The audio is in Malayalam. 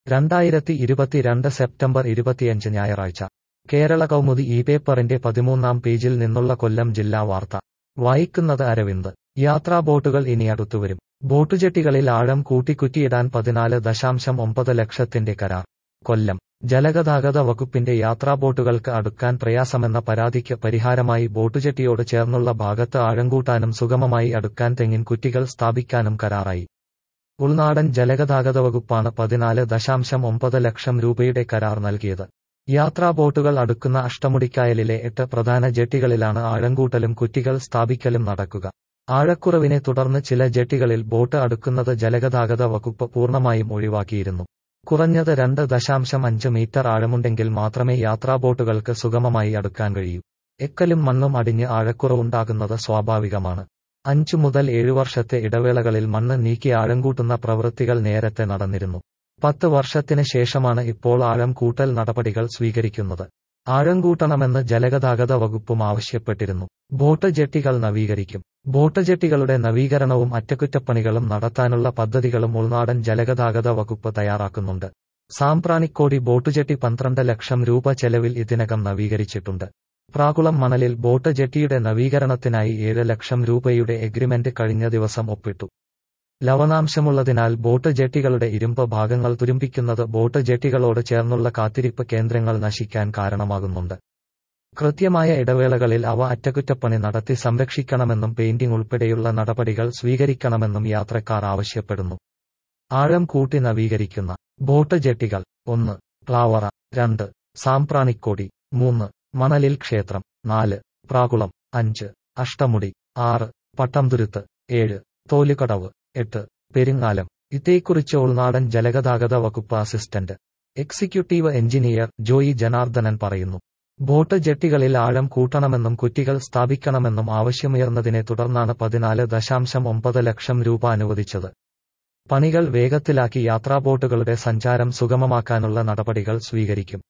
രണ്ടായിരത്തി ഇരുപത്തിരണ്ട് സെപ്റ്റംബർ ഇരുപത്തിയഞ്ച് ഞായറാഴ്ച കേരള കൗമുദി ഈ പേപ്പറിന്റെ പതിമൂന്നാം പേജിൽ നിന്നുള്ള കൊല്ലം ജില്ലാ വാർത്ത വായിക്കുന്നത് അരവിന്ദ് യാത്രാ ബോട്ടുകൾ ഇനി അടുത്തുവരും ബോട്ടുജെട്ടികളിൽ ആഴം കൂട്ടിക്കുറ്റിയിടാൻ പതിനാല് ദശാംശം ഒമ്പത് ലക്ഷത്തിന്റെ കരാർ കൊല്ലം ജലഗതാഗത വകുപ്പിന്റെ യാത്രാബോട്ടുകൾക്ക് അടുക്കാൻ പ്രയാസമെന്ന പരാതിക്ക് പരിഹാരമായി ബോട്ടുജെട്ടിയോട് ചേർന്നുള്ള ഭാഗത്ത് ആഴം കൂട്ടാനും സുഗമമായി അടുക്കാൻ തെങ്ങിൻ കുറ്റികൾ സ്ഥാപിക്കാനും കരാറായി ഉൾനാടൻ ജലഗതാഗത വകുപ്പാണ് പതിനാല് ദശാംശം ഒമ്പത് ലക്ഷം രൂപയുടെ കരാർ നൽകിയത് യാത്രാ ബോട്ടുകൾ അടുക്കുന്ന അഷ്ടമുടിക്കായലിലെ എട്ട് പ്രധാന ജെട്ടികളിലാണ് ആഴംകൂട്ടലും കുറ്റികൾ സ്ഥാപിക്കലും നടക്കുക ആഴക്കുറവിനെ തുടർന്ന് ചില ജെട്ടികളിൽ ബോട്ട് അടുക്കുന്നത് ജലഗതാഗത വകുപ്പ് പൂർണ്ണമായും ഒഴിവാക്കിയിരുന്നു കുറഞ്ഞത് രണ്ട് ദശാംശം അഞ്ച് മീറ്റർ ആഴമുണ്ടെങ്കിൽ മാത്രമേ യാത്രാ ബോട്ടുകൾക്ക് സുഗമമായി അടുക്കാൻ കഴിയൂ എക്കലും മണ്ണും അടിഞ്ഞ് ആഴക്കുറവുണ്ടാകുന്നത് സ്വാഭാവികമാണ് അഞ്ചു മുതൽ ഏഴു വർഷത്തെ ഇടവേളകളിൽ മണ്ണ് നീക്കി ആഴംകൂട്ടുന്ന പ്രവൃത്തികൾ നേരത്തെ നടന്നിരുന്നു പത്ത് വർഷത്തിന് ശേഷമാണ് ഇപ്പോൾ ആഴം കൂട്ടൽ നടപടികൾ സ്വീകരിക്കുന്നത് ആഴം കൂട്ടണമെന്ന് ജലഗതാഗത വകുപ്പും ആവശ്യപ്പെട്ടിരുന്നു ബോട്ട് ജെട്ടികൾ നവീകരിക്കും ബോട്ട് ജെട്ടികളുടെ നവീകരണവും അറ്റകുറ്റപ്പണികളും നടത്താനുള്ള പദ്ധതികളും ഉൾനാടൻ ജലഗതാഗത വകുപ്പ് തയ്യാറാക്കുന്നുണ്ട് സാമ്പ്രാണിക്കോടി ബോട്ടുജെട്ടി പന്ത്രണ്ട് ലക്ഷം രൂപ ചെലവിൽ ഇതിനകം നവീകരിച്ചിട്ടുണ്ട് പ്രാകുളം മണലിൽ ബോട്ട് ജെട്ടിയുടെ നവീകരണത്തിനായി ഏഴ് ലക്ഷം രൂപയുടെ എഗ്രിമെന്റ് കഴിഞ്ഞ ദിവസം ഒപ്പിട്ടു ലവണാംശമുള്ളതിനാൽ ബോട്ട് ജെട്ടികളുടെ ഇരുമ്പ് ഭാഗങ്ങൾ തുരുമ്പിക്കുന്നത് ബോട്ട് ജെട്ടികളോട് ചേർന്നുള്ള കാത്തിരിപ്പ് കേന്ദ്രങ്ങൾ നശിക്കാൻ കാരണമാകുന്നുണ്ട് കൃത്യമായ ഇടവേളകളിൽ അവ അറ്റകുറ്റപ്പണി നടത്തി സംരക്ഷിക്കണമെന്നും പെയിന്റിംഗ് ഉൾപ്പെടെയുള്ള നടപടികൾ സ്വീകരിക്കണമെന്നും യാത്രക്കാർ ആവശ്യപ്പെടുന്നു ആഴം കൂട്ടി നവീകരിക്കുന്ന ബോട്ട് ജെട്ടികൾ ഒന്ന് പ്ലാവറ രണ്ട് സാമ്പ്രാണിക്കോടി മൂന്ന് മണലിൽ ക്ഷേത്രം നാല് പ്രാകുളം അഞ്ച് അഷ്ടമുടി ആറ് പട്ടംതുരുത്ത് ഏഴ് തോലുകടവ് എട്ട് പെരിങ്ങാലം ഇതേക്കുറിച്ച് ഉൾനാടൻ ജലഗതാഗത വകുപ്പ് assistant executive engineer Joy Janardhanan പറയുന്നു ബോട്ട് ജെട്ടികളിൽ ആഴം കൂട്ടണമെന്നും കുറ്റികൾ സ്ഥാപിക്കണമെന്നും ആവശ്യമുയർന്നതിനെ തുടർന്നാണ് പതിനാല് ദശാംശം ഒമ്പത് ലക്ഷം രൂപ അനുവദിച്ചത് പണികൾ വേഗത്തിലാക്കി യാത്രാബോട്ടുകളുടെ സഞ്ചാരം സുഗമമാക്കാനുള്ള നടപടികൾ സ്വീകരിക്കും